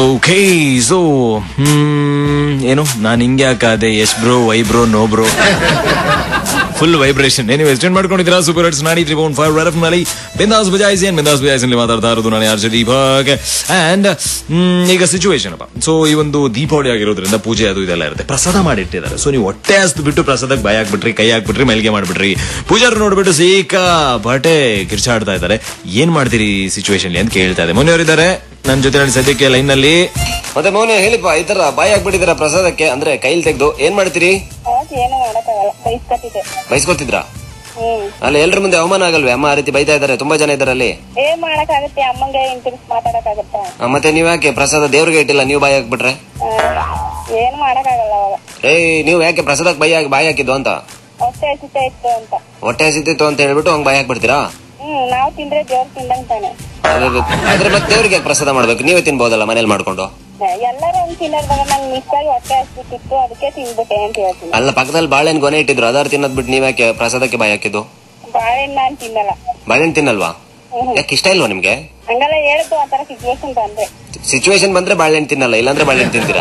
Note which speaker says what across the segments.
Speaker 1: okay so ಹ್ಮ್ ಏನು ನಾನು ಹಿಂಗೆ ಯಾಕಾದೆ yes bro why bro no bro full vibration ನೀವು ಎಕ್ಸ್ಟೆಂಡ್ ಮಾಡ್ಕೊಂಡಿದ್ದೀರಾ super hits ninety three point five red ನಲ್ಲಿ ಬಿಂದಾಸ್ ಬಜಾಯಿಸಿ ಏನ್ ಬಿಂದಾಸ್ ಬಜಾಯಿಸಿ ಮಾತಾಡ್ತಾ ಇರೋದು ನಾನು ಆರ್ ಜೆ ದೀಪಕ್ ಅಂಡ್ ಈಗ ಸಿಚುವೇಶನ್ ಅಪ್ಪ ಸೊ ಈ ಒಂದು ದೀಪಾವಳಿ ಆಗಿರೋದ್ರಿಂದ ಪೂಜೆ ಅದು ಇದೆಲ್ಲ ಇರುತ್ತೆ ಪ್ರಸಾದ ಮಾಡಿಟ್ಟಿದ್ದಾರೆ ಸೊ ನೀವು ಹೊಟ್ಟೆ ಹಸ್ದು ಬಿಟ್ಟು ಪ್ರಸಾದಕ್ಕೆ ಬಾಯ್ ಹಾಕ್ಬಿಟ್ರಿ ಕೈ ಹಾಕ್ಬಿಟ್ರಿ ಮೈಲಿಗೆ ಮಾಡ್ಬಿಟ್ರಿ ಪೂಜಾರು ನೋಡ್ಬಿಟ್ಟು ಸೀಕ ಬಟೆ ಕಿರ್ಚಾಡ್ತಾ ಇದ್ದಾರೆ ಏನ್ ಮಾಡ್ತೀರಿ ಸಿಚುವೇಶನ್ ಅಂತ ಕೇಳ್ತಾ ಇದೆ ಮೊನ್ನೆಯವರಿದ್ದಾರೆ ನನ್ನ ಜೊತೆ ಹೇಳಿ ಸದ್ಯಕ್ಕೆ ಲೈನ್ ನಲ್ಲಿ
Speaker 2: ಮತ್ತೆ ಮೌನ ಹೇಳಿಪ್ಪ ಈ ತರ ಬಾಯಿ ಹಾಕ್ಬಿಟ್ಟಿದ್ದೀರಾ ಪ್ರಸಾದಕ್ಕೆ ಅಂದ್ರೆ ಕೈಲಿ ತೆಗ್ದು ಏನ್ ಮಾಡ್ತೀರಿ
Speaker 3: ಅವಾಗ ಏನು ಮಾಡಕ್ಕಾಗಲ್ಲ ಬೈಸ್ಕೊತಿದ್ದೆ
Speaker 2: ಬೈಸ್ಕೊತಿದ್ರಾ
Speaker 3: ಹ್ಮ್
Speaker 2: ಅಲ್ಲ ಎಲ್ರ ಮುಂದೆ ಅವಮಾನ ಆಗಲ್ವೇ ಅಮ್ಮ ಆ ರೀತಿ ಬೈತಾ ಇದಾರೆ ತುಂಬಾ ಜನ ಇದಾರೆ ಅಲ್ಲಿ
Speaker 3: ಏನ್ ಮಾಡಕ್ಕಾಗತ್ತೆ ಅಮ್ಮಂಗೆ ಇಂತಿರ್ಸ್ ಮಾತಾಡಕ್ಕಾಗತ್ತಾ
Speaker 2: ಆ, ಮತ್ತೆ ನೀವ್ ಯಾಕೆ ಪ್ರಸಾದ ದೇವ್ರಿಗೆ ಇಟ್ಟಿಲ್ಲ ನೀವು ಬಾಯಿ ಹಾಕ್ಬಿಟ್ರೆ
Speaker 3: ಆ, ಏನು ಮಾಡಕ್ಕಾಗಲ್ಲ ಅವಾಗ
Speaker 2: ಏಯ್ ನೀವು ಯಾಕೆ ಪ್ರಸಾದಕ್ಕೆ ಬಾಯಿ ಹಾಕಿ ಬಾಯಿ ಹಾಕಿದ್ದು ಅಂತ
Speaker 3: ಹೊಟ್ಟೆ ಹಸಿತಾ ಇತ್ತು ಅಂತ
Speaker 2: ಹೊಟ್ಟೆ ಹಸಿತಿತ್ತು ಅಂತ ಹೇಳ್ಬಿಟ್ಟು ಹಂಗ್ ಬಾಯಿ ಹಾಕ್ಬಿಡ್ತೀರಾ
Speaker 3: ಹ್ಮ್ ನಾವ್ ತಿಂದ್ರೆ ದೇವ್ರ್ ತಿಂದಂಗ್ ತಾನೆ
Speaker 2: ಅದೇ- ಆದ್ರೆ ಮತ್ತೆ ದೇವ್ರಿಗೆ ಯಾಕೆ ಪ್ರಸಾದ ಮಾಡ್ಬೇಕು ನೀವೇ ತಿನ್ಬೋದಲ್ಲ ಮನೇಲಿ ಮಾಡ್ಕೊಂಡು
Speaker 3: ಎಲ್ಲರೂ ಹಂಗ್ ತಿನ್ನೋದಾಗ ನಂಗೆ ಮಿಸ್ ಆಗಿ ಹೊಟ್ಟೆ ಹಸ್ಬಿಟ್ಟಿತ್ತು ಅದಕ್ಕೆ ತಿನ್ಬಿಟ್ಟೆ ಅಂತ ಹೇಳ್ತೀನಿ
Speaker 2: ಅಲ್ಲ ಪಕ್ಕದಲ್ಲಿ ಬಾಳೆಹಣ್ಣು ಗೊನೆ ಇಟ್ಟಿದ್ರು ಅದಾರು ತಿನ್ನೋದ್ ಬಿಟ್ಟು ನೀವ್ ಯಾಕೆ ಪ್ರಸಾದಕ್ಕೆ ಬಾಯಿ ಹಾಕಿದ್ದು
Speaker 3: ಬಾಳೆಹಣ್ಣು ನಾನ್ ತಿನ್ನಲ್ಲ
Speaker 2: ಬಾಳೆಹಣ್ಣು ತಿನ್ನಲ್ವಾ ಯಾಕೆ ಇಷ್ಟ ಇಲ್ವಾ ನಿಮ್ಗೆ
Speaker 3: ಹಂಗೆಲ್ಲ ಹೇಳಿದ್ದು ಆ ತರ ಸಿಚುವೇಶನ್ ಬಂದ್ರೆ
Speaker 2: ಸಿಚುವೇಶನ್ ಬಂದ್ರೆ ಬಾಳೆಹಣ್ಣು ತಿನ್ನಲ್ಲ ಇಲ್ಲಾಂದ್ರೆ ಬಾಳೆಹಣ್ಣು ತಿಂತೀರಾ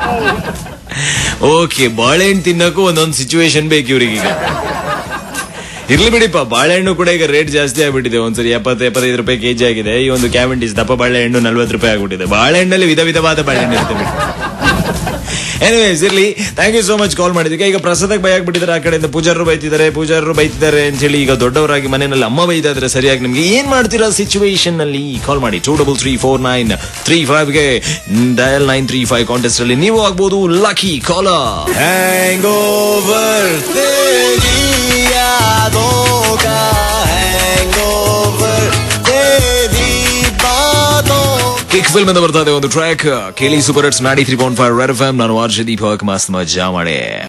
Speaker 1: ಓಕೆ ಬಾಳೆಹಣ್ಣು ತಿನ್ನಕ್ಕೂ ಒಂದೊಂದು ಸಿಚುವೇಶನ್ ಬೇಕು ಇವ್ರಿಗೀಗ ಇರ್ಲಿ ಬಿಡಿಪ್ಪ ಬಾಳೆಹಣ್ಣು ಕೂಡ ಈಗ ರೇಟ್ ಜಾಸ್ತಿ ಆಗ್ಬಿಟ್ಟಿದೆ ಒಂದ್ಸರಿ ಎಪ್ಪತ್ತು ಎಪ್ಪತ್ತೈದು ರೂಪಾಯಿ ಕೆಜಿ ಆಗಿದೆ ಈ ಒಂದು ಕ್ಯಾವೆಂಟಿಸ್ ದಪ್ಪ ಬಾಳೆಹಣ್ಣು ನಲ್ವತ್ತು ರೂಪಾಯಿ ಆಗ್ಬಿಟ್ಟಿದೆ ಬಾಳೆಹಣ್ಣಲ್ಲಿ ವಿಧ ವಿಧವಾದ ಬಾಳೆಹಣ್ಣು ಇರುತ್ತೆ ಬಿಡಿ ಎನಿವೇಸ್ ಇರ್ಲಿ thank you so much call ಮಾಡಿದ್ದಕ್ಕೆ ಈಗ ಪ್ರಸಾದಕ್ಕೆ ಭಯ ಆಗ್ಬಿಟ್ಟಿದ್ದಾರೆ ಆ ಕಡೆಯಿಂದ ಪೂಜಾರರು ಬೈತಿದ್ದಾರೆ ಪೂಜಾರರು ಬೈತಿದ್ದಾರೆ ಅಂತ ಹೇಳಿ ಈಗ ದೊಡ್ಡವರಾಗಿ ಮನೆಯಲ್ಲಿ ಅಮ್ಮ ಬೈತಾ ಇದ್ರೆ ಸರಿಯಾಗಿ ನಿಮ್ಗೆ ಏನ್ ಮಾಡ್ತೀರಾ ಸಿಚುವೇಶನ್ ನಲ್ಲಿ ಕಾಲ್ ಮಾಡಿ two double three four nine three five ಗೆ dial nine three five contest ಅಲ್ಲಿ ನೀವು ಆಗ್ಬೋದು ಲಕ್ಕಿ ಕಾಲ ಹ್ಯಾಂಗ್ ಓವರ್ ಕಿಕ್ ಫಿಲ್ಮ್ ಅಂತ ಬರ್ತಾ ಇದೆ ಒಂದು ಟ್ರ್ಯಾಕ್ ಕೇಳಿ super hits ninety three point five red F M ನಾನು ಆರ್ಜ ದೀಪಕ್ ಮಸ್ತ್ ಮಜಾ ಮಾಡಿ